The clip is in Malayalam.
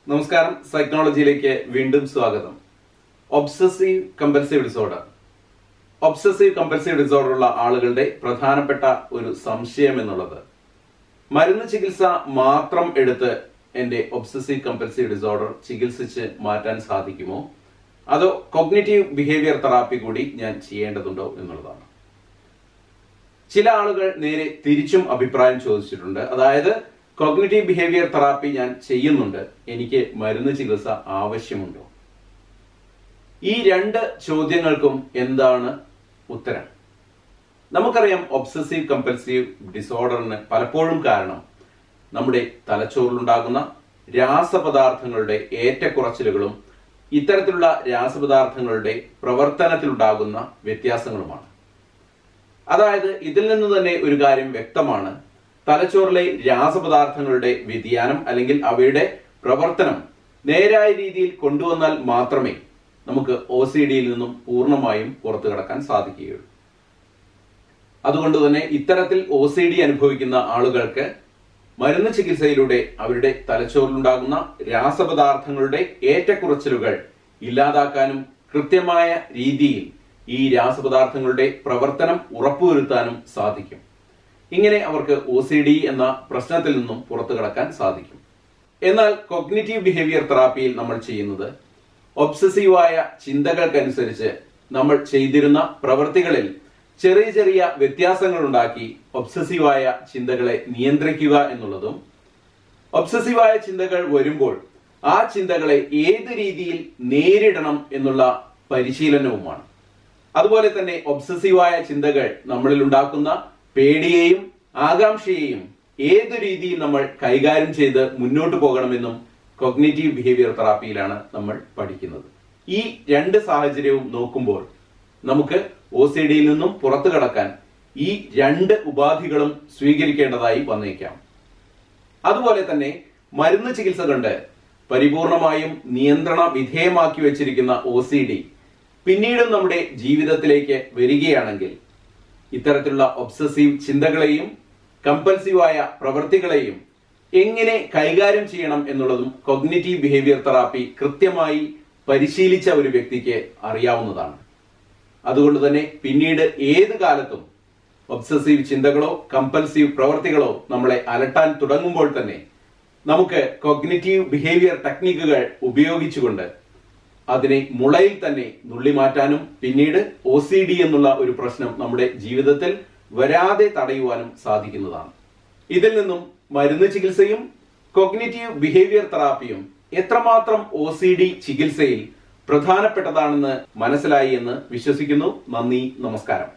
നമസ്കാരം സൈക്കോളജിയിലേക്ക് വീണ്ടും സ്വാഗതം obsessive compulsive disorder obsessive compulsive disorder ഉള്ള ആളുകളുടെ പ്രധാനപ്പെട്ട ഒരു സംശയം എന്നുള്ളത് മരുന്ന് ചികിത്സ മാത്രം എടുത്ത് എന്റെ ഒബ്സസീവ് കമ്പൽസീവ് ഡിസോർഡർ ചികിത്സിച്ച് മാറ്റാൻ സാധിക്കുമോ അതോ കൊഗ്നേറ്റീവ് ബിഹേവിയർ തെറാപ്പി കൂടി ഞാൻ ചെയ്യേണ്ടതുണ്ടോ എന്നുള്ളതാണ് ചില ആളുകൾ നേരെ തിരിച്ചും അഭിപ്രായം ചോദിച്ചിട്ടുണ്ട് അതായത് കോഗ്നിറ്റീവ് ബിഹേവിയർ തെറാപ്പി ഞാൻ ചെയ്യുന്നുണ്ട് എനിക്ക് മരുന്ന് ചികിത്സ ആവശ്യമുണ്ടോ ഈ രണ്ട് ചോദ്യങ്ങൾക്കും എന്താണ് ഉത്തരം നമുക്കറിയാം ഒബ്സസീവ് കമ്പൽസീവ് ഡിസോർഡറിന് പലപ്പോഴും കാരണം നമ്മുടെ തലച്ചോറിലുണ്ടാകുന്ന രാസപദാർത്ഥങ്ങളുടെ ഏറ്റക്കുറച്ചിലുകളും ഇത്തരത്തിലുള്ള രാസപദാർത്ഥങ്ങളുടെ പ്രവർത്തനത്തിലുണ്ടാകുന്ന വ്യത്യാസങ്ങളുമാണ് അതായത് ഇതിൽ നിന്ന് തന്നെ ഒരു കാര്യം വ്യക്തമാണ് തലച്ചോറിലെ രാസപദാർത്ഥങ്ങളുടെ വ്യതിയാനം അല്ലെങ്കിൽ അവയുടെ പ്രവർത്തനം നേരായ രീതിയിൽ കൊണ്ടുവന്നാൽ മാത്രമേ നമുക്ക് ഒ സി ഡിയിൽ നിന്നും പൂർണ്ണമായും പുറത്തു കടക്കാൻ സാധിക്കുകയുള്ളൂ അതുകൊണ്ട് തന്നെ ഇത്തരത്തിൽ ഒ സി ഡി അനുഭവിക്കുന്ന ആളുകൾക്ക് മരുന്ന് ചികിത്സയിലൂടെ അവരുടെ തലച്ചോറിലുണ്ടാകുന്ന രാസപദാർത്ഥങ്ങളുടെ ഏറ്റക്കുറച്ചിലുകൾ ഇല്ലാതാക്കാനും കൃത്യമായ രീതിയിൽ ഈ രാസപദാർത്ഥങ്ങളുടെ പ്രവർത്തനം ഉറപ്പുവരുത്താനും സാധിക്കും ഇങ്ങനെ അവർക്ക് ഒ സി ഡി എന്ന പ്രശ്നത്തിൽ നിന്നും പുറത്തു കടക്കാൻ സാധിക്കും എന്നാൽ കൊഗ്നിറ്റീവ് ബിഹേവിയർ തെറാപ്പിയിൽ നമ്മൾ ചെയ്യുന്നത് ഒബ്സസീവായ ചിന്തകൾക്കനുസരിച്ച് നമ്മൾ ചെയ്തിരുന്ന പ്രവൃത്തികളിൽ ചെറിയ ചെറിയ വ്യത്യാസങ്ങൾ ഉണ്ടാക്കി ഒബ്സസീവായ ചിന്തകളെ നിയന്ത്രിക്കുക എന്നുള്ളതും ഒബ്സസീവായ ചിന്തകൾ വരുമ്പോൾ ആ ചിന്തകളെ ഏത് രീതിയിൽ നേരിടണം എന്നുള്ള പരിശീലനവുമാണ് അതുപോലെ തന്നെ ഒബ്സസീവായ ചിന്തകൾ നമ്മളിൽ ഉണ്ടാക്കുന്ന പേടിയെയും ആകാംക്ഷയെയും ഏതു രീതിയിൽ നമ്മൾ കൈകാര്യം ചെയ്ത് മുന്നോട്ട് പോകണമെന്നും കൊഗ്നേറ്റീവ് ബിഹേവിയർ തെറാപ്പിയിലാണ് നമ്മൾ പഠിക്കുന്നത് ഈ രണ്ട് സാഹചര്യവും നോക്കുമ്പോൾ നമുക്ക് ഒ സി ഡിയിൽ നിന്നും പുറത്തു കടക്കാൻ ഈ രണ്ട് ഉപാധികളും സ്വീകരിക്കേണ്ടതായി വന്നേക്കാം അതുപോലെ തന്നെ മരുന്ന് ചികിത്സ കൊണ്ട് പരിപൂർണമായും നിയന്ത്രണ വിധേയമാക്കി വെച്ചിരിക്കുന്ന ഒ സി ഡി പിന്നീടും നമ്മുടെ ജീവിതത്തിലേക്ക് വരികയാണെങ്കിൽ ഇത്തരത്തിലുള്ള ഒബ്സസീവ് ചിന്തകളെയും കമ്പൽസീവായ പ്രവൃത്തികളെയും എങ്ങനെ കൈകാര്യം ചെയ്യണം എന്നുള്ളതും കൊഗ്നിറ്റീവ് ബിഹേവിയർ തെറാപ്പി കൃത്യമായി പരിശീലിച്ച ഒരു വ്യക്തിക്ക് അറിയാവുന്നതാണ് അതുകൊണ്ട് തന്നെ പിന്നീട് ഏത് കാലത്തും ഒബ്സസീവ് ചിന്തകളോ കമ്പൽസീവ് പ്രവൃത്തികളോ നമ്മളെ അലട്ടാൻ തുടങ്ങുമ്പോൾ തന്നെ നമുക്ക് കൊഗ്നിറ്റീവ് ബിഹേവിയർ ടെക്നിക്കുകൾ ഉപയോഗിച്ചുകൊണ്ട് അതിനെ മുളയിൽ തന്നെ നുള്ളിമാറ്റാനും പിന്നീട് ഒ സി ഡി എന്നുള്ള ഒരു പ്രശ്നം നമ്മുടെ ജീവിതത്തിൽ വരാതെ തടയുവാനും സാധിക്കുന്നതാണ് ഇതിൽ നിന്നും മരുന്ന് ചികിത്സയും കൊഗ്നിറ്റീവ് ബിഹേവിയർ തെറാപ്പിയും എത്രമാത്രം ഒ സി ഡി ചികിത്സയിൽ പ്രധാനപ്പെട്ടതാണെന്ന് മനസ്സിലായി എന്ന് വിശ്വസിക്കുന്നു നന്ദി നമസ്കാരം